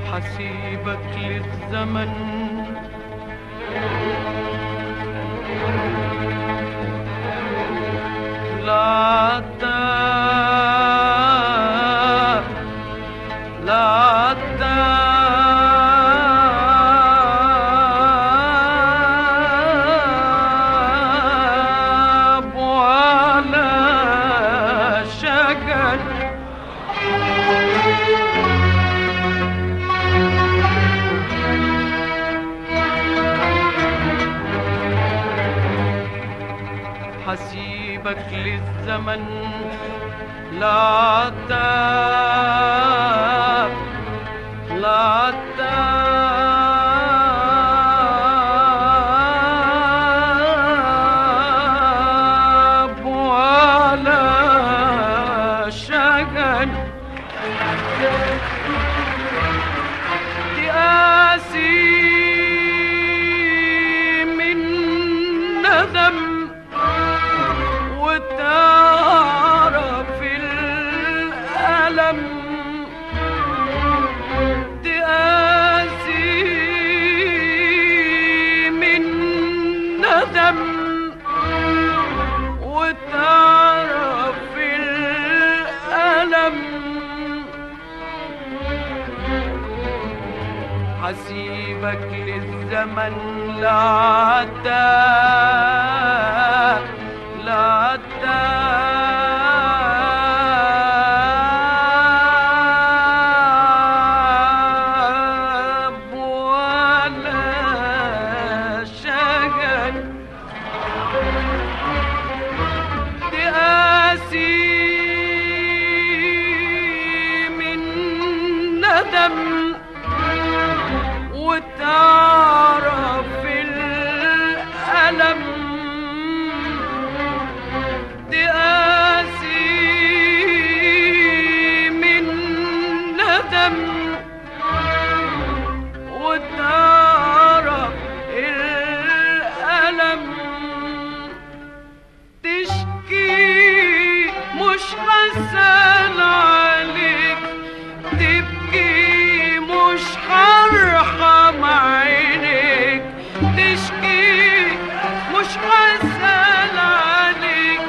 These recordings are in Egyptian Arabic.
حسيبك للزمن لا تاب لا تاب ولا شجن حسيبك للزمن لا تاب لا تاب ولا شجن تقاسي من ندم وتعرف الألم تقاسي من ندم وتعرف الألم حسيبك للزمن لا تاب لا تاب ولا شجن تقاسي من ندم وتعرف الألم تقاسي من ندم وتعرف الألم تشكي مش حسن عليك تبكي مش هرحم عينيك تشكي مش حسن عليك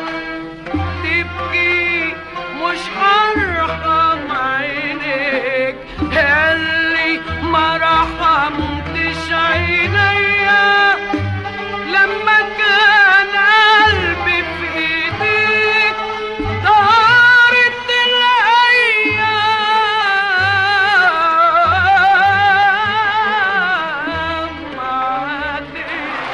تبكي مش هرحم عينيك اللي ما رحمتش عينيا لما كان قلبي في ايديك طارت الايام عليك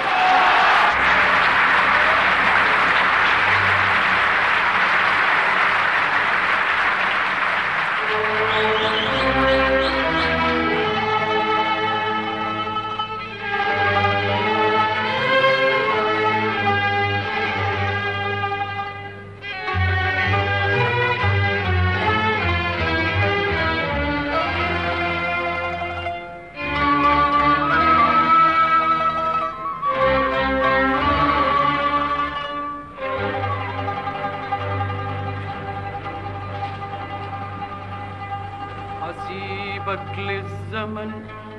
حسيبك للزمن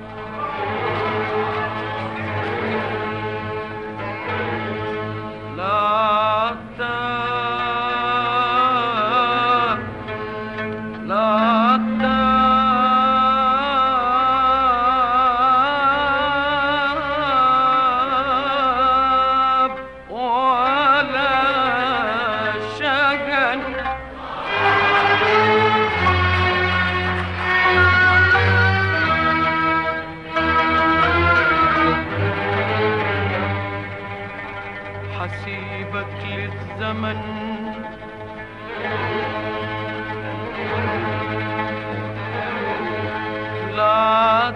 لا تاب لا تاب ولا شجن حسيبك للزمن لا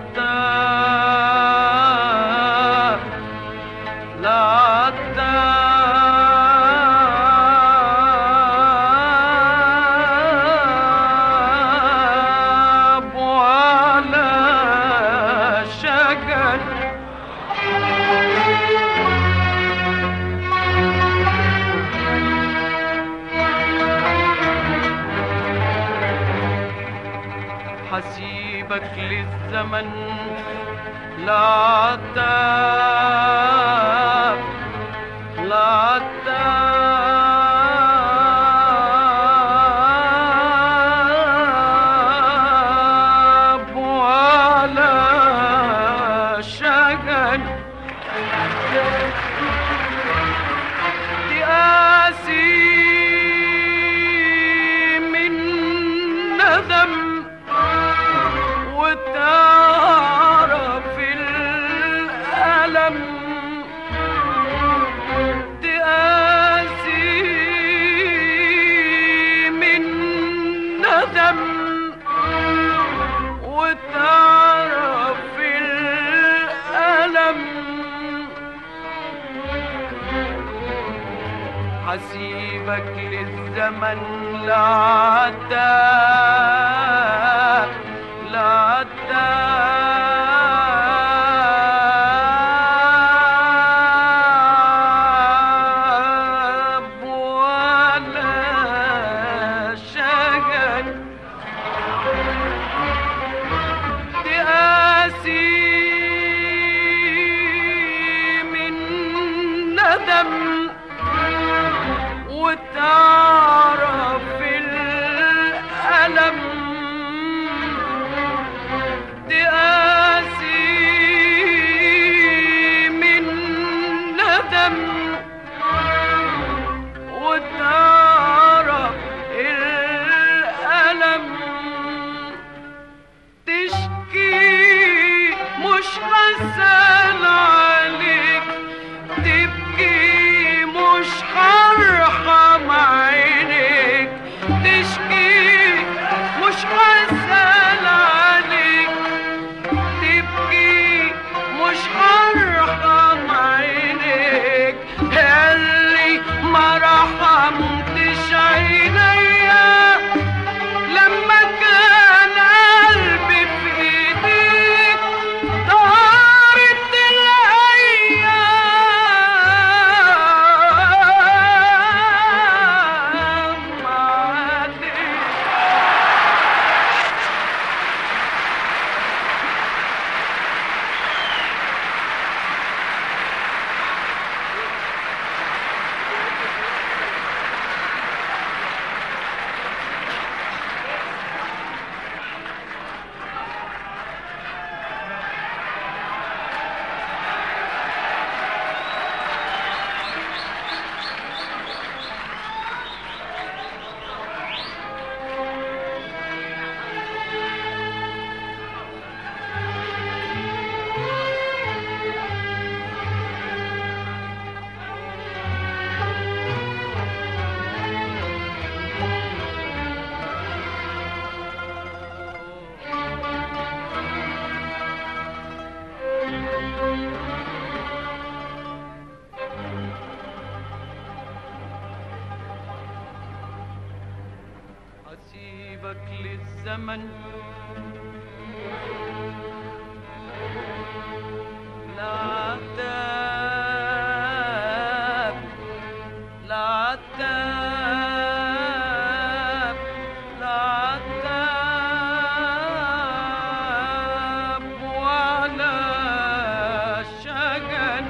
تاب لا تاب ولا شجن حسيبك للزمن لا تاب لا تاب ولا شجن تقاسي من ندم وتعرف الألم تقاسي من ندم وتعرف الألم حسيبك للزمن لا تاب لا تاب ولا شجن تقاسي من ندم وتعرف الألم تقاسي من ندم وتعرف الألم تشكي مش غسل عليك تبكي مش هرحم عينيك تشكي مش غسل عليك تبكي مش هرحم عينيك اللي ما رحمتش عينيا لما كان قلبي في ايديك طارت الايام عليك أسيبك للزمن لا تاب لا تاب لا تاب ولا شجن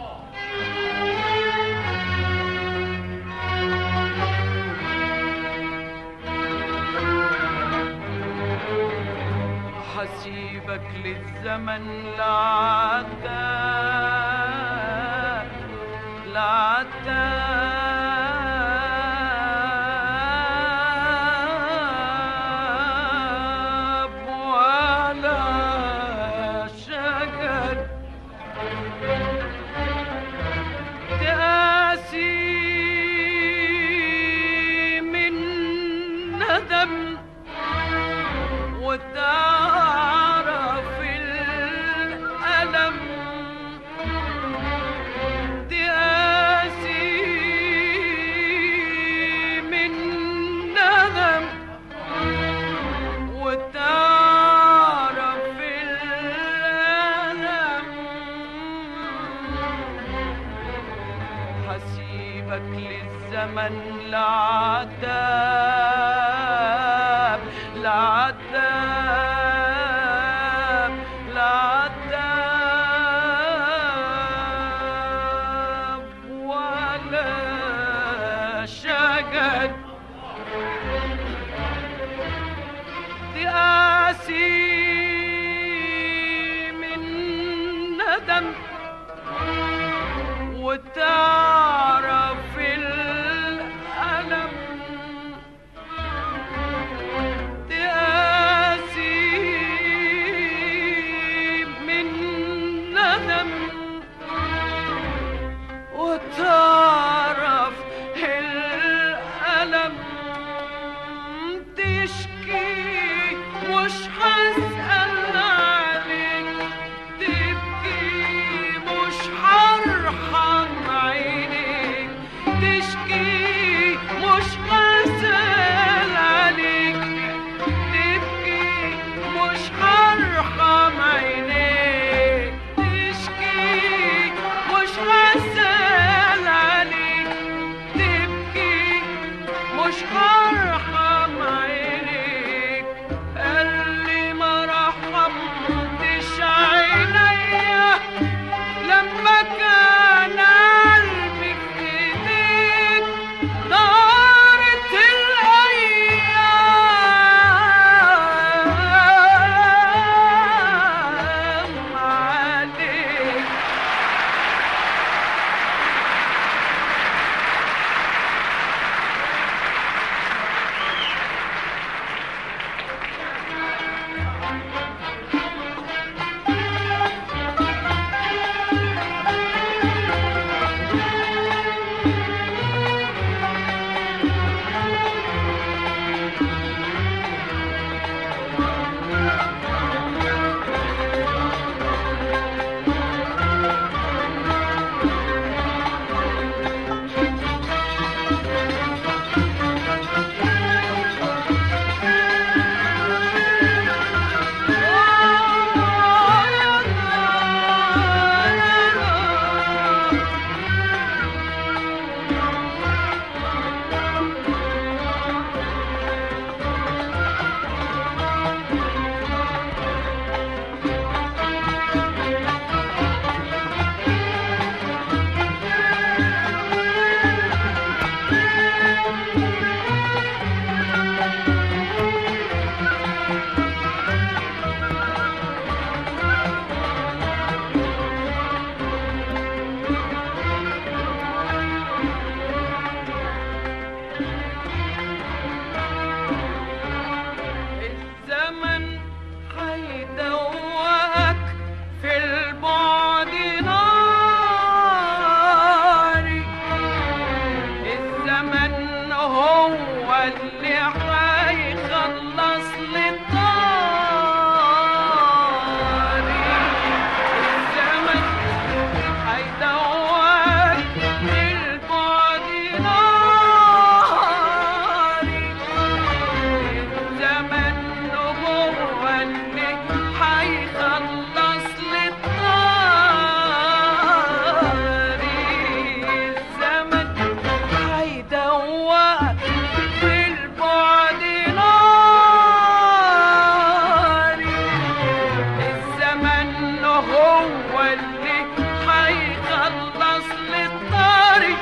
حسيبك للزمن لا تاب لا تاب ولا شجن تقاسي من ندم وتعرف الألم تقاسي من ندم وتعرف الألم حسيبك للزمن العتاب العتاب الندم وتعرف الألم تقاسي من ندم وتعرف الألم تشكي مش هسأل عليك تبكي مش هرحم عينيك تشكي مش هسأل عليك تبكي مش هرحم عينيك تشكي مش هسأل عليك تبكي مش هرحم عينيك اللي ما رحمتش عينيا لما كان قلبي في ايديك دارت الايام عليك الزمن هيدوقك في البعد ناري الزمن هو اللي هيخلص لي طاري الزمن هيدوقك في البعد ناري الزمن هو اللي هيخلص لي الطاري الزمن هيدوقك في البعد ناري الزمن هو اللي هيخلص لي الطاري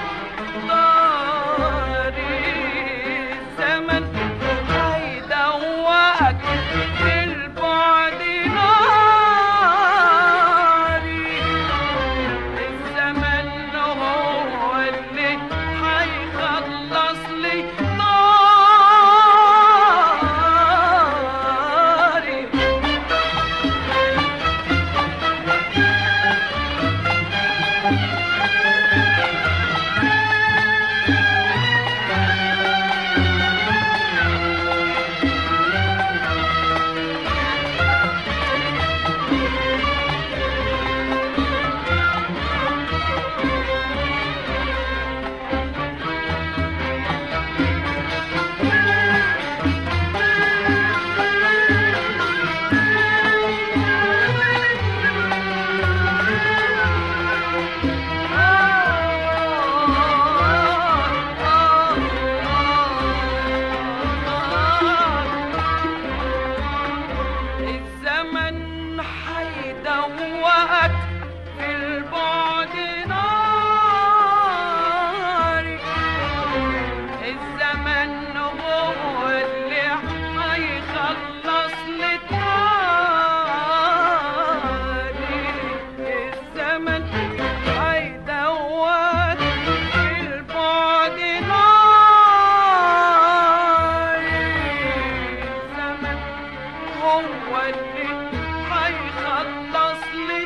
طاري الزمن هيدوقك في البعد ناري الزمن هو اللي هيخلص لي ناري الزمن حيدوقك في البعد ناري الزمن هو اللي هيخلص لي الطاري خلص لي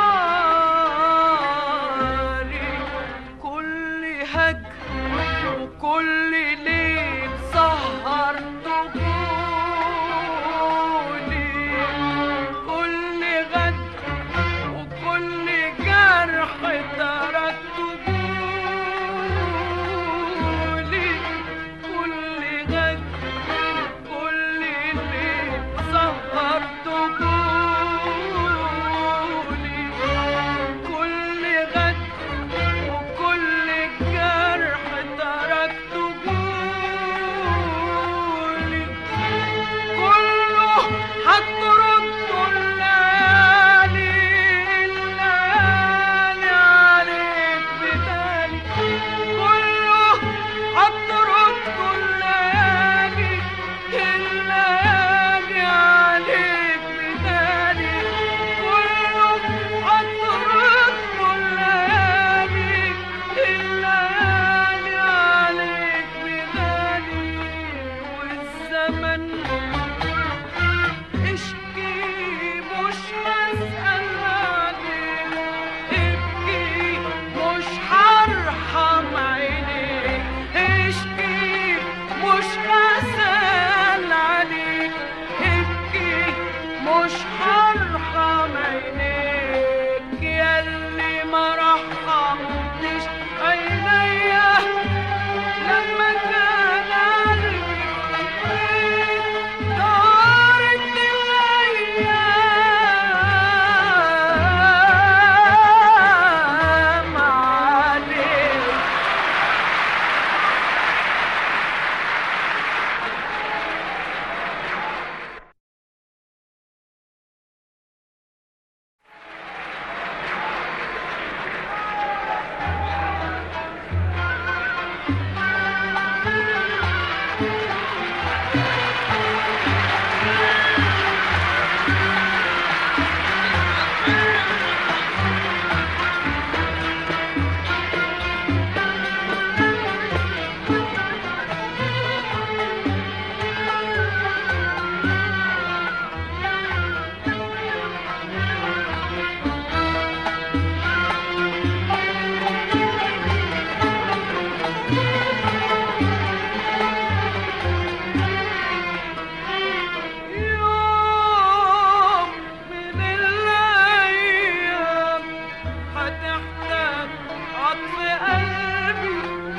طاري كل هجر وكل ليل سهر طفولي كل غدر وكل جرح تركته جولي كل غدر كل ليل سهرت جولي كل غدر وكل جرح تركت جولي كله هترد الليالي الليالي عليك بدالي كله هترد الليالي الليالي عليك بدالي كله هترد الليالي الليالي عليك بدالي والزمن اشكي مش هسأل عليك ابكي مش هرحم عينيك اشكي مش هسأل عليك ابكي مش هرحم عينيك ياللي ما رحمتش عينيا لما كان قلبي دارت الأيام عليك يوم من الأيام هتحتاج عطف قلبي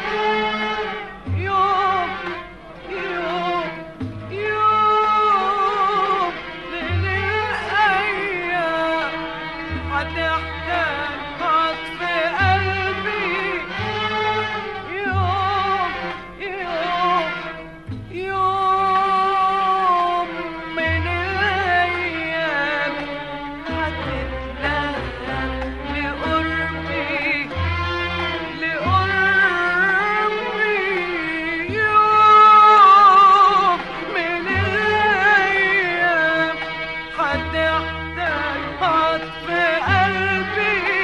يوم يوم يوم من الأيام هتحتاج عطف قلبي يوم يوم يوم من الأيام هتتلهى لقربي لقربي يوم من الأيام هتحتاج عطف قلبي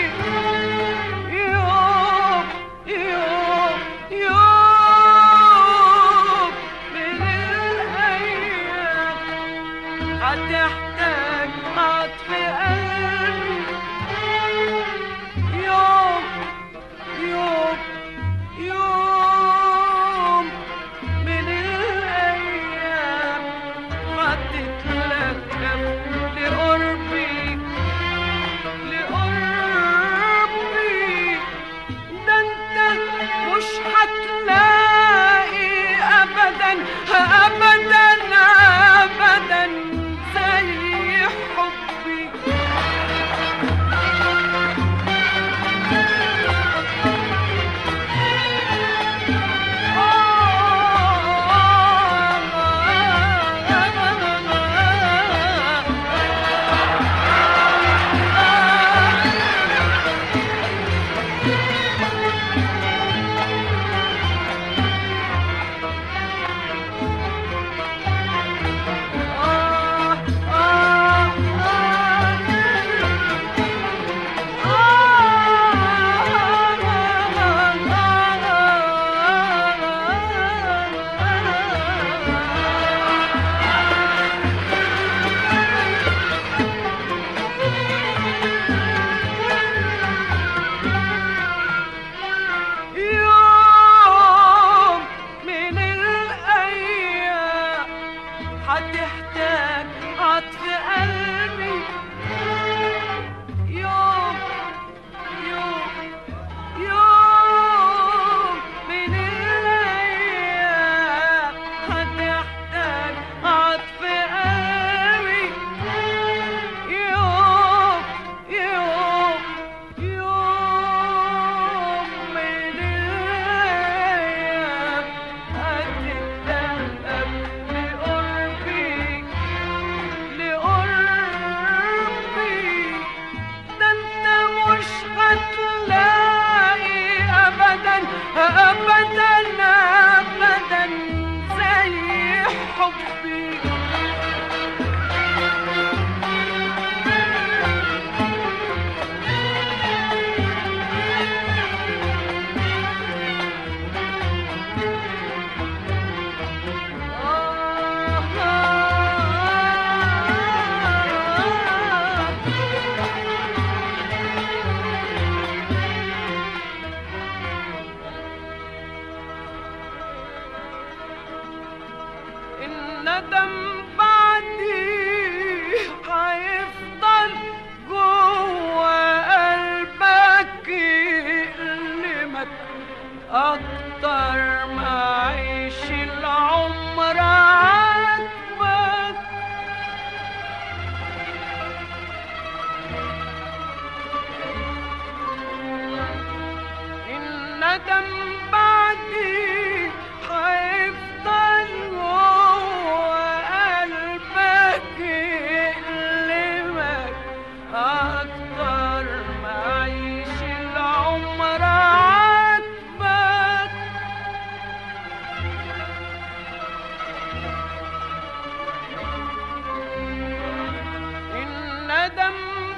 مادام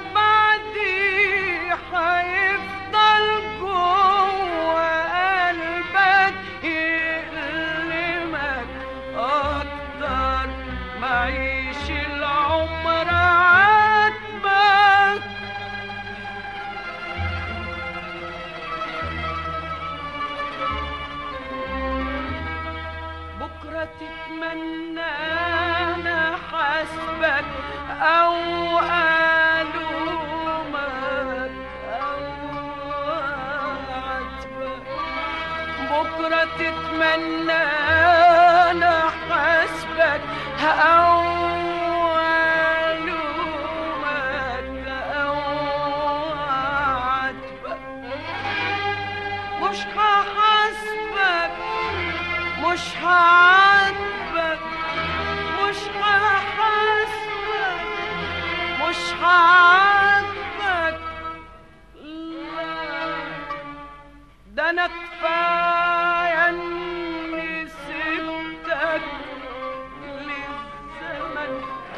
بعدي هيفضل جوه قلبك يألمك أكتر ما عيش العمر عاتبك بكرة تتمنى أنا حسبك أو ألومك أو أعاتبك بكرة تتمنى أنا حسبك أو ألومك أو أعاتبك مش هحاسبك مش هعاتبك مش هحاسبك مش هعاتبك لا ده انا كفايه اني سبتك للزمن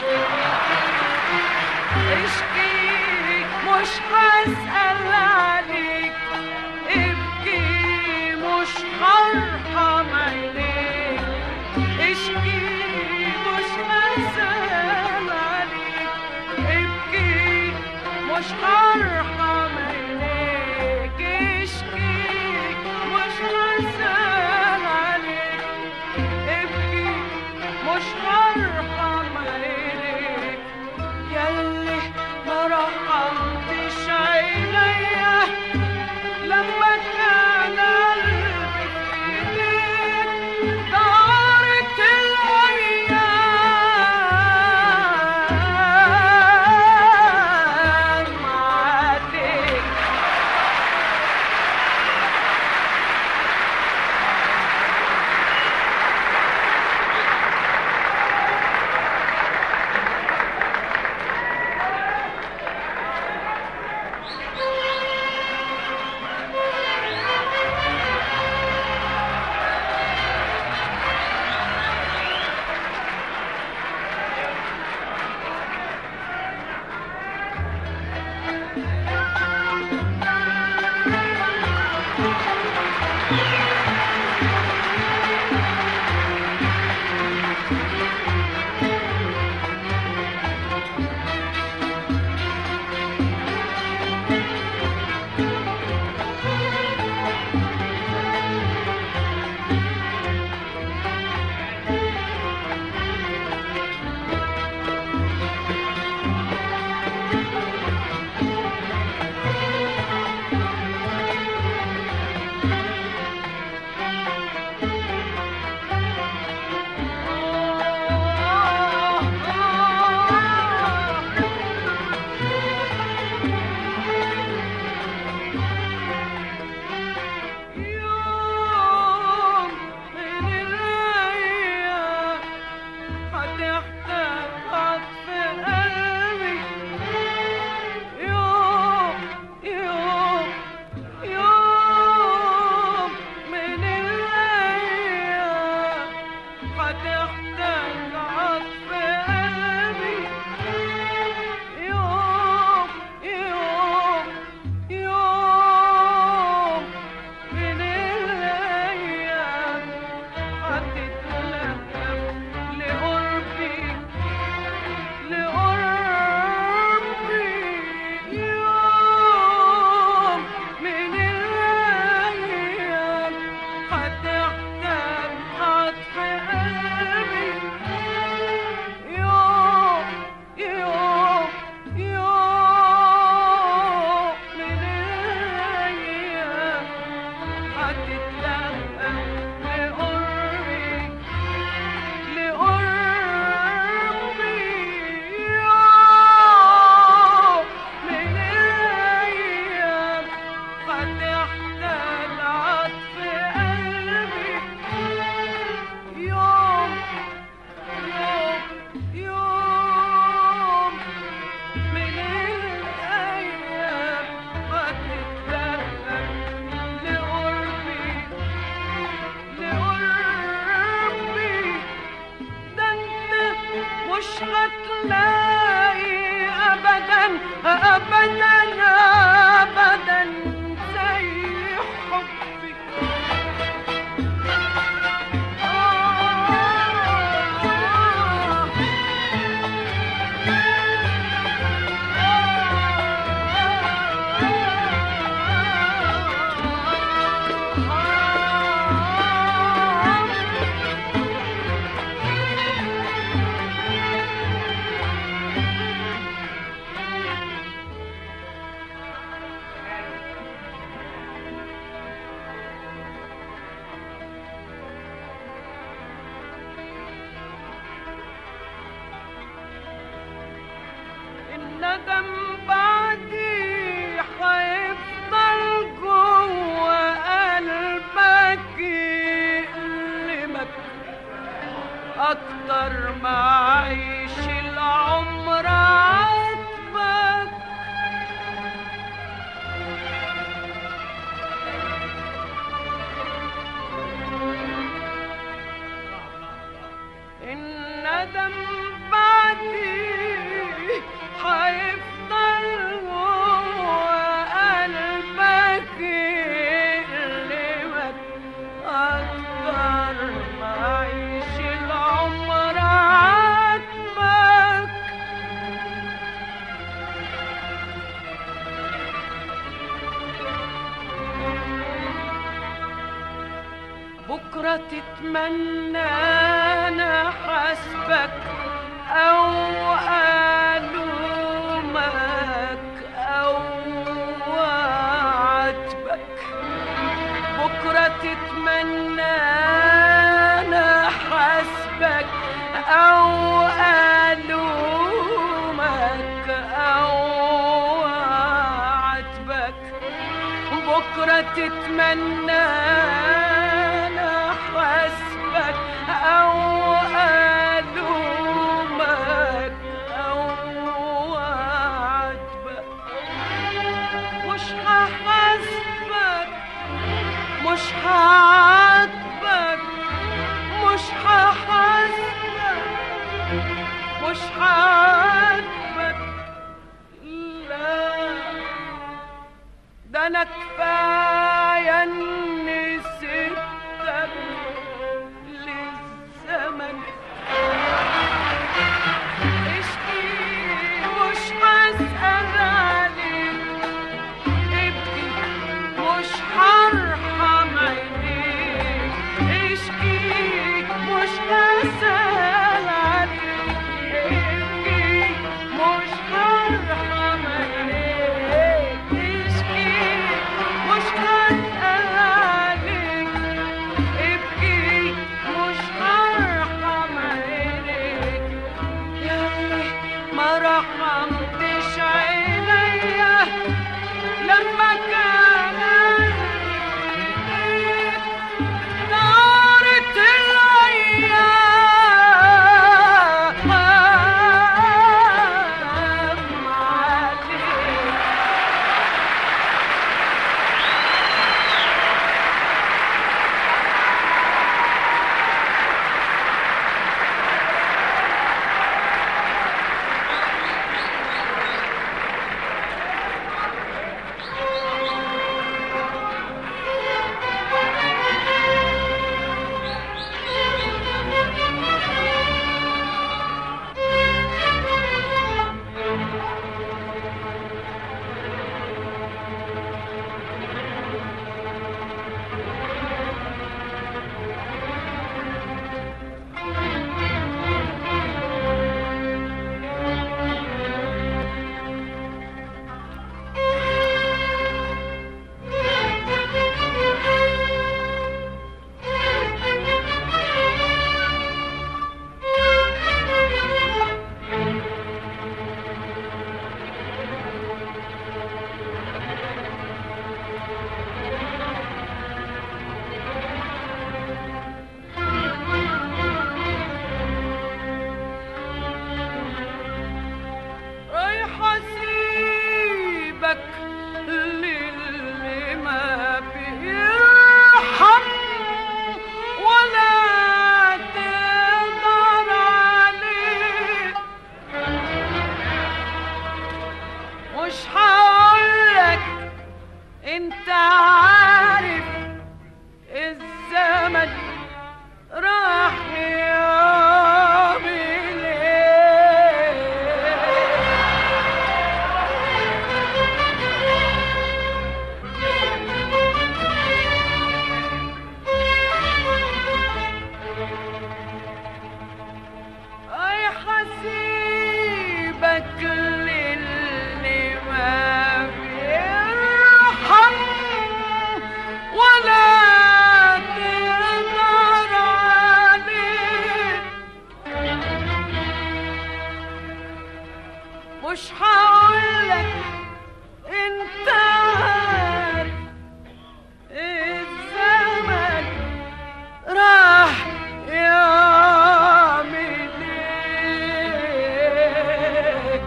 اشكي مش هسأل عليك ابكي مش هرحم عينيك اشكي مش هسأل عليك ابكي مش هرحم عينيك اشكي مش هسأل عليك ابكي مش هرحم عينيك ياللي ما رحمتش عينيا لما كان قلبي في ايديك دارت الايام عليك ابدا ابدا زي حبك الندم بعدي حيفضل جوه قلبك يألمك أكتر ما عيش العمر عاتبك الندم بعدي حيفضل جوه قلبك يألمك أكتر ما عيش العمر عاتبك بكرة تتمنى أنا حسبك أو ألومك أو أعاتبك بكرة تتمنى أنا حسبك أو ألومك أو أعاتبك بكرة تتمنى أنا حسبك أو ألومك أو أعاتبك مش هحاسبك مش هعاتبك مش هحاسبك مش هعاتبك لا ده انا كفايه اني سبتك للزمن اشكي مش هسأل عليك ابكي مش هرحم عينيك اشكي مش هسأل عليك ابكي مش هرحم عينيك اشكي مش هسأل مش هقولك انت عارف الزمن راح يعمل ايه اي حسيبك للي ما بيرحم ولا تقدر عليه مش هقولك انت عارف الزمن راح يعمل ايه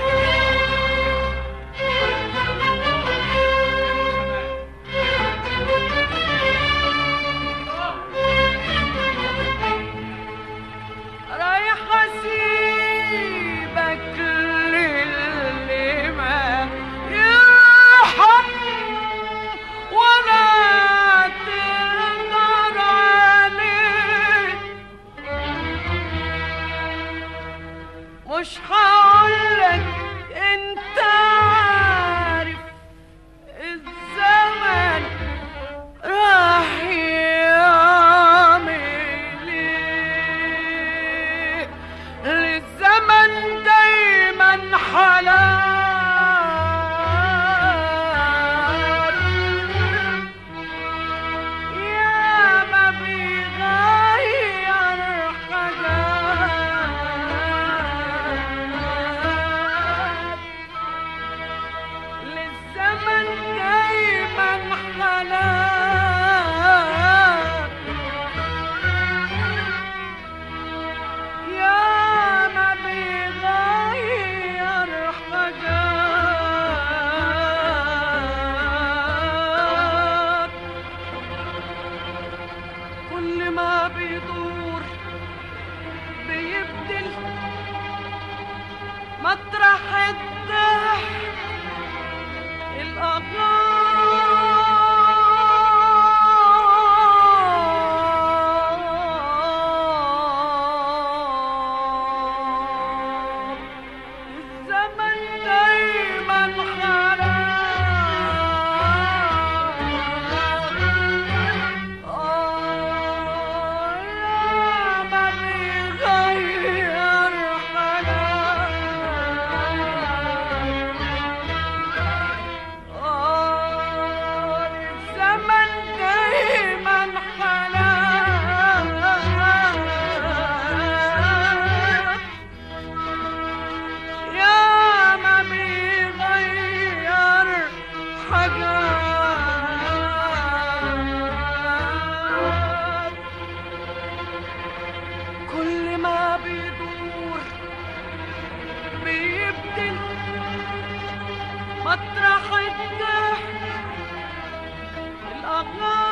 رايح اسيبك للي ما يرحم ولا تقدر عليه مش هقولك انت عارف الزمن راح يعمل ايه للزمن دايما حلال يا ما بيغير حاجات للزمن دايما حلال يا ما بيغير حاجات كل ما بيدور بيبدل مطرح الضحك الأغار الزمن دايما حرام آه يا ما بيغير حاجات آه الزمن دايما حلال يا ما بيغير حاجات كل ما بيدور بيبدل مطرح الضحك الأغاني